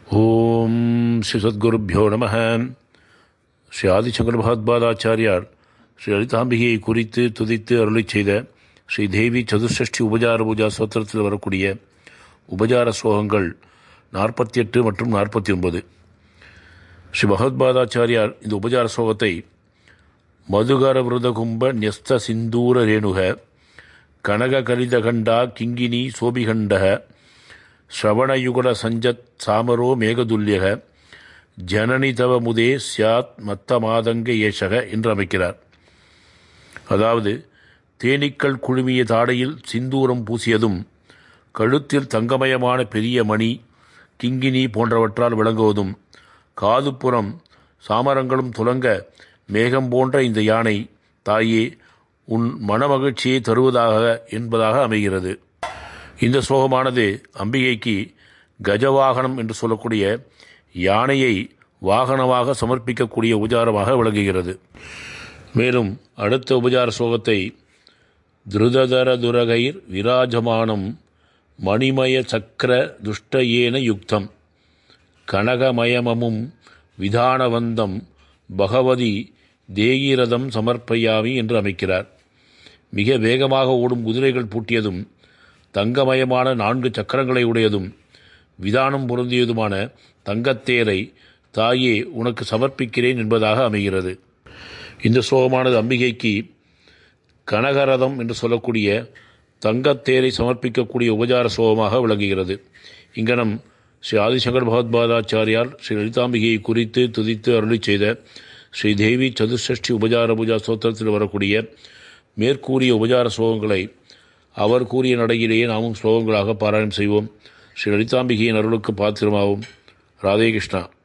ஓம் ஸ்ரீ சத்குருப்பியோ நம ஸ்ரீ ஆதிசங்கர பகவத்பாதாச்சாரியார் ஸ்ரீ லலிதாம்பிகையை குறித்து துதித்து அருளி செய்த ஸ்ரீ தேவி சதுஷ்டி உபஜார பூஜா சோத்திரத்தில் வரக்கூடிய உபஜார ஸ்லோகங்கள் நாற்பத்தி எட்டு மற்றும் நாற்பத்தி ஒன்பது ஸ்ரீ பகவத்பாதாச்சாரியார் இந்த உபஜார ஸ்லோகத்தை மதுகர விரதகும்ப நியஸ்த சிந்தூர ரேணுக கனக கலிதகண்டா கிங்கினி சோபிகண்டக ஸ்ரவணயுகல சஞ்சத் சாமரோ மேகதுல்யக ஜனனி தவ முதே சியாத் மத்த மாதங்க ஏஷக என்று அமைக்கிறார் அதாவது தேனீக்கள் குழுமிய தாடையில் சிந்தூரம் பூசியதும் கழுத்தில் தங்கமயமான பெரிய மணி கிங்கினி போன்றவற்றால் விளங்குவதும் காதுப்புறம் சாமரங்களும் துலங்க மேகம் போன்ற இந்த யானை தாயே உன் மனமகிழ்ச்சியை தருவதாக என்பதாக அமைகிறது இந்த ஸ்லோகமானது அம்பிகைக்கு கஜவாகனம் என்று சொல்லக்கூடிய யானையை வாகனமாக சமர்ப்பிக்கக்கூடிய உபச்சாரமாக விளங்குகிறது மேலும் அடுத்த உபச்சார ஸ்லோகத்தை திருததர துரகைர் விராஜமானம் மணிமய சக்கர துஷ்டயேன யுக்தம் கனகமயமமும் விதானவந்தம் பகவதி தேகிரதம் சமர்ப்பயாமி என்று அமைக்கிறார் மிக வேகமாக ஓடும் குதிரைகள் பூட்டியதும் தங்கமயமான நான்கு சக்கரங்களை உடையதும் விதானம் பொருந்தியதுமான தங்கத்தேரை தாயே உனக்கு சமர்ப்பிக்கிறேன் என்பதாக அமைகிறது இந்த ஸ்லோகமானது அம்பிகைக்கு கனகரதம் என்று சொல்லக்கூடிய தங்கத்தேரை சமர்ப்பிக்கக்கூடிய உபச்சார ஸ்லோகமாக விளங்குகிறது இங்கனம் ஸ்ரீ ஆதிசங்கர் பகவத்பாதாச்சாரியார் ஸ்ரீ லலிதாம்பிகையை குறித்து துதித்து அருளி செய்த ஸ்ரீ தேவி சதுஷ்டி உபச்சார பூஜா ஸ்தோத்திரத்தில் வரக்கூடிய மேற்கூறிய உபச்சார ஸ்லோகங்களை அவர் கூறிய நடையிலேயே நாமும் ஸ்லோகங்களாக பாராயணம் செய்வோம் ஸ்ரீ லலிதாம்பிகையின் அருளுக்கு பாத்திரமாகும் ராதே கிருஷ்ணா